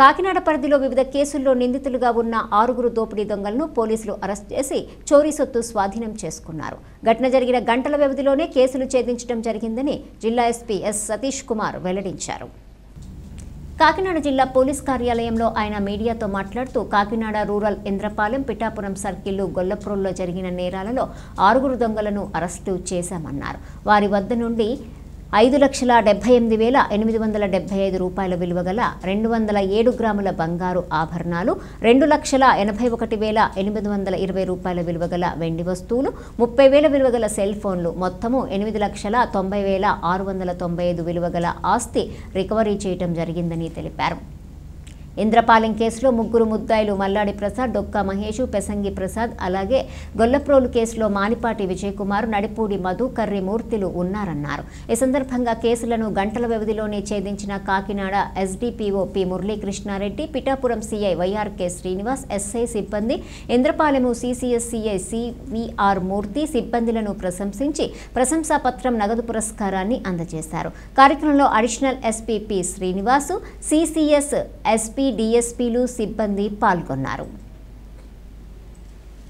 కాకినాడ పరిధిలో వివిధ కేసుల్లో నిందితులుగా ఉన్న ఆరుగురు దోపిడీ దొంగలను పోలీసులు అరెస్ట్ చేసి చోరీ సొత్తు స్వాధీనం చేసుకున్నారు ఘటన జరిగిన గంటల వ్యవధిలోనే కేసులు ఛేదించడం జరిగిందని జిల్లా ఎస్పీ ఎస్ సతీష్ కుమార్ వెల్లడించారు కాకినాడ జిల్లా పోలీస్ కార్యాలయంలో ఆయన మీడియాతో మాట్లాడుతూ కాకినాడ రూరల్ ఇంద్రపాలెం పిఠాపురం సర్కిల్లు గొల్లప్రోల్లో జరిగిన నేరాలలో ఆరుగురు దొంగలను అరెస్టు చేశామన్నారు వారి వద్ద నుండి ఐదు లక్షల డెబ్బై ఎనిమిది వేల ఎనిమిది వందల డెబ్బై ఐదు రూపాయల విలువ గల రెండు వందల ఏడు గ్రాముల బంగారు ఆభరణాలు రెండు లక్షల ఎనభై ఒకటి వేల ఎనిమిది వందల ఇరవై రూపాయల విలువ గల వెండి వస్తువులు ముప్పై వేల విలువ గల సెల్ ఫోన్లు మొత్తము ఎనిమిది లక్షల తొంభై వేల ఆరు వందల తొంభై ఐదు విలువ గల ఆస్తి రికవరీ చేయటం జరిగిందని తెలిపారు ఇంద్రపాలెం కేసులో ముగ్గురు ముద్దాయిలు మల్లాడి ప్రసాద్ డొక్కా మహేష్ పెసంగి ప్రసాద్ అలాగే గొల్లప్రోలు కేసులో మానిపాటి విజయకుమార్ నడిపూడి మధు కర్రి మూర్తిలు ఉన్నారన్నారు ఈ సందర్భంగా కేసులను గంటల వ్యవధిలోనే ఛేదించిన Kakinada SDPO P Muralikrishna Reddy Pithapuram CI YRK Srinivas SI సిబ్బంది Indrapalem CCS CI CVR Murthy సిబ్బందులను ప్రశంసించి ప్రశంసా పత్రం నగదు పురస్కారాన్ని అందజేశారు కార్యక్రమంలో additional SP P Srinivas CCS SP డిఎస్పీలు సిబ్బంది పాల్గొన్నారు